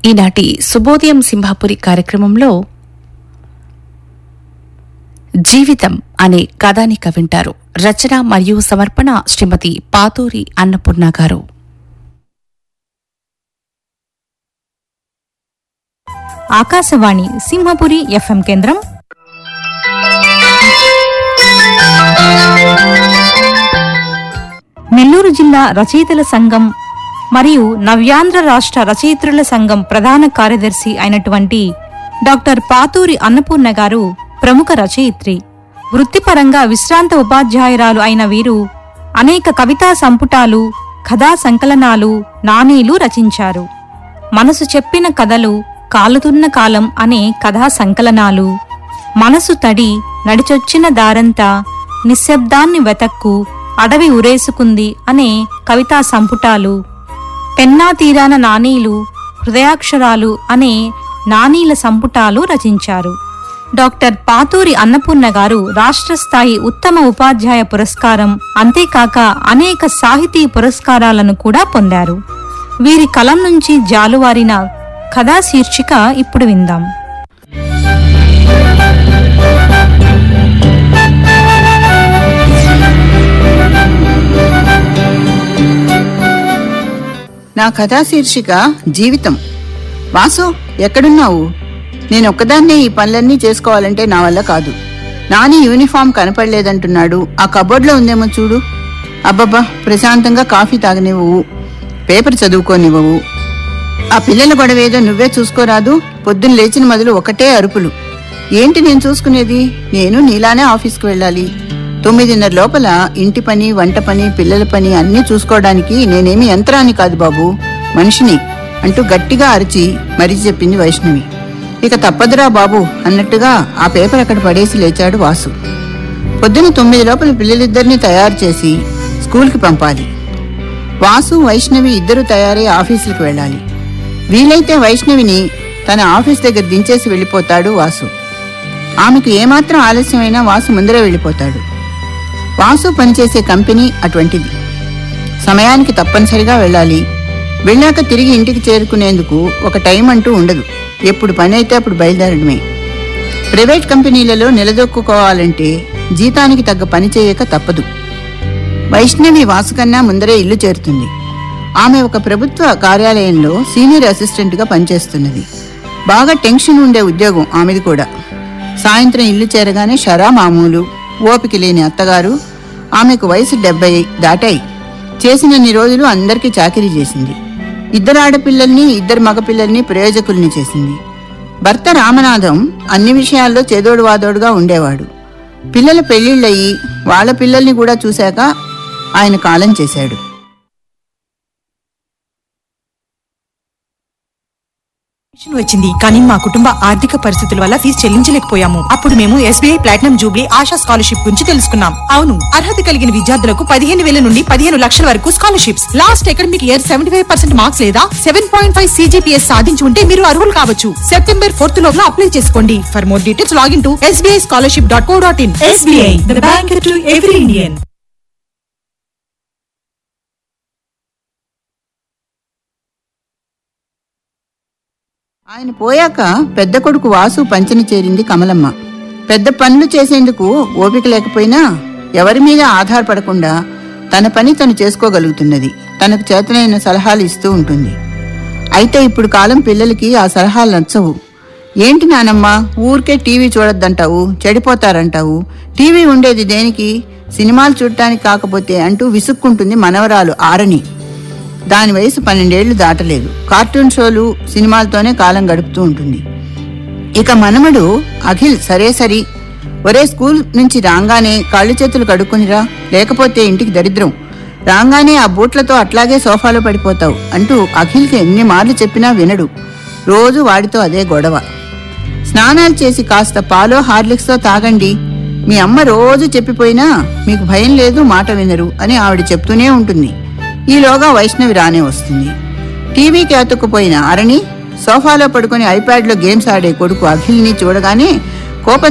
ఈనాటి శుభోదయం సింహాపురి కార్యక్రమంలో జీవితం అనే కథానిక వింటారు రచన మరియు సమర్పణ శ్రీమతి పాతూరి అన్నపూర్ణ గారు ఆకాశవాణి సింహపురి ఎఫ్ఎం కేంద్రం నెల్లూరు జిల్లా రచయితల సంఘం మరియు నవ్యాంధ్ర రాష్ట్ర రచయిత్రుల సంఘం ప్రధాన కార్యదర్శి అయినటువంటి డాక్టర్ పాతూరి అన్నపూర్ణ గారు ప్రముఖ రచయిత్రి వృత్తిపరంగా విశ్రాంత ఉపాధ్యాయురాలు అయిన వీరు అనేక కవితా సంపుటాలు కథా సంకలనాలు నాణేలు రచించారు మనసు చెప్పిన కథలు కాలుతున్న కాలం అనే కథా సంకలనాలు మనసు తడి నడిచొచ్చిన దారంతా నిశ్శబ్దాన్ని వెతక్కు అడవి ఉరేసుకుంది అనే కవితా సంపుటాలు పెన్నా తీరాన నానీలు హృదయాక్షరాలు అనే నానీల సంపుటాలు రచించారు డాక్టర్ పాతూరి అన్నపూర్ణ గారు రాష్ట్ర స్థాయి ఉత్తమ ఉపాధ్యాయ పురస్కారం అంతేకాక అనేక సాహితీ పురస్కారాలను కూడా పొందారు వీరి కలం నుంచి జాలువారిన కథా శీర్షిక ఇప్పుడు విందాం నా కథా శీర్షిక జీవితం వాసు ఎక్కడున్నావు నేను ఒక్కదాన్నే ఈ పనులన్నీ చేసుకోవాలంటే నా వల్ల కాదు నాని యూనిఫామ్ కనపడలేదంటున్నాడు ఆ కబోర్డ్లో ఉందేమో చూడు అబ్బబ్బా ప్రశాంతంగా కాఫీ తాగనివ్వవు పేపర్ చదువుకోనివ్వవు ఆ పిల్లల గొడవ ఏదో నువ్వే చూసుకోరాదు పొద్దున్న లేచిన మొదలు ఒకటే అరుపులు ఏంటి నేను చూసుకునేది నేను నీలానే ఆఫీస్కి వెళ్ళాలి తొమ్మిదిన్నర లోపల ఇంటి పని వంట పని పిల్లల పని అన్నీ చూసుకోవడానికి నేనేమి యంత్రాన్ని కాదు బాబు మనిషిని అంటూ గట్టిగా అరిచి మరీ చెప్పింది వైష్ణవి ఇక తప్పదురా బాబు అన్నట్టుగా ఆ పేపర్ అక్కడ పడేసి లేచాడు వాసు పొద్దున తొమ్మిది లోపల పిల్లలిద్దరినీ తయారు చేసి స్కూల్కి పంపాలి వాసు వైష్ణవి ఇద్దరు తయారై ఆఫీసులకు వెళ్ళాలి వీలైతే వైష్ణవిని తన ఆఫీస్ దగ్గర దించేసి వెళ్ళిపోతాడు వాసు ఆమెకు ఏమాత్రం ఆలస్యమైనా వాసు ముందరే వెళ్ళిపోతాడు వాసు పనిచేసే కంపెనీ అటువంటిది సమయానికి తప్పనిసరిగా వెళ్ళాలి వెళ్ళాక తిరిగి ఇంటికి చేరుకునేందుకు ఒక టైం అంటూ ఉండదు ఎప్పుడు పని అయితే అప్పుడు బయలుదేరడమే ప్రైవేట్ కంపెనీలలో నిలదొక్కుకోవాలంటే జీతానికి తగ్గ పని చేయక తప్పదు వైష్ణవి వాసుకన్నా ముందరే ఇల్లు చేరుతుంది ఆమె ఒక ప్రభుత్వ కార్యాలయంలో సీనియర్ అసిస్టెంట్గా పనిచేస్తున్నది బాగా టెన్షన్ ఉండే ఉద్యోగం ఆమెది కూడా సాయంత్రం ఇల్లు చేరగానే షరా మామూలు ఓపిక లేని అత్తగారు ఆమెకు వయసు డెబ్బై దాటాయి చేసినన్ని రోజులు అందరికీ చాకిరీ చేసింది ఇద్దరు ఆడపిల్లల్ని ఇద్దరు మగపిల్లల్ని ప్రయోజకుల్ని చేసింది భర్త రామనాథం అన్ని విషయాల్లో చేదోడు వాదోడుగా ఉండేవాడు పిల్లల పెళ్లిళ్ళయి వాళ్ళ పిల్లల్ని కూడా చూశాక ఆయన కాలం చేశాడు పెన్షన్ వచ్చింది కానీ మా కుటుంబ ఆర్థిక పరిస్థితుల వల్ల ఫీజు చెల్లించలేకపోయాము అప్పుడు మేము SBI platinum jubilee Asha scholarship గురించి తెలుసుకున్నాం అవును అర్హత కలిగిన విద్యార్థులకు పదిహేను వేల నుండి పదిహేను లక్షల వరకు scholarships last academic year seventy five percent marks లేదా సెవెన్ పాయింట్ ఫైవ్ సీజీపీఎస్ సాధించి ఉంటే మీరు అర్హులు కావచ్చు సెప్టెంబర్ ఫోర్త్ లోపల అప్లై చేసుకోండి for more details login to SBI scholarship dot co dot in SBI the bank to every Indian ఆయన పోయాక పెద్ద కొడుకు వాసు పంచని చేరింది కమలమ్మ పెద్ద పనులు చేసేందుకు ఓపిక లేకపోయినా ఎవరి మీద ఆధారపడకుండా తన పని తను చేసుకోగలుగుతున్నది తనకు చేతనైన సలహాలు ఇస్తూ ఉంటుంది అయితే ఇప్పుడు కాలం పిల్లలకి ఆ సలహాలు నచ్చవు ఏంటి నానమ్మ ఊరికే టీవీ చూడొద్దంటావు చెడిపోతారంటావు టీవీ ఉండేది దేనికి సినిమాలు చూడటానికి కాకపోతే అంటూ విసుక్కుంటుంది మనవరాలు ఆరని దాని వయసు పన్నెండేళ్లు దాటలేదు కార్టూన్ షోలు సినిమాలతోనే కాలం గడుపుతూ ఉంటుంది ఇక మనమడు అఖిల్ సరే సరి ఒరే స్కూల్ నుంచి రాగానే కాళ్ళు చేతులు కడుక్కునిరా లేకపోతే ఇంటికి దరిద్రం రాగానే ఆ బూట్లతో అట్లాగే సోఫాలో పడిపోతావు అంటూ అఖిల్కి ఎన్ని మార్లు చెప్పినా వినడు రోజు వాడితో అదే గొడవ స్నానాలు చేసి కాస్త పాలో హార్లిక్స్తో తాగండి మీ అమ్మ రోజు చెప్పిపోయినా మీకు భయం లేదు మాట వినరు అని ఆవిడ చెప్తూనే ఉంటుంది ఈలోగా వైష్ణవి రానే వస్తుంది టీవీకి అతుక్కుపోయిన అరణి సోఫాలో పడుకొని ఐప్యాడ్లో గేమ్స్ ఆడే కొడుకు అఖిల్ని చూడగానే కోపం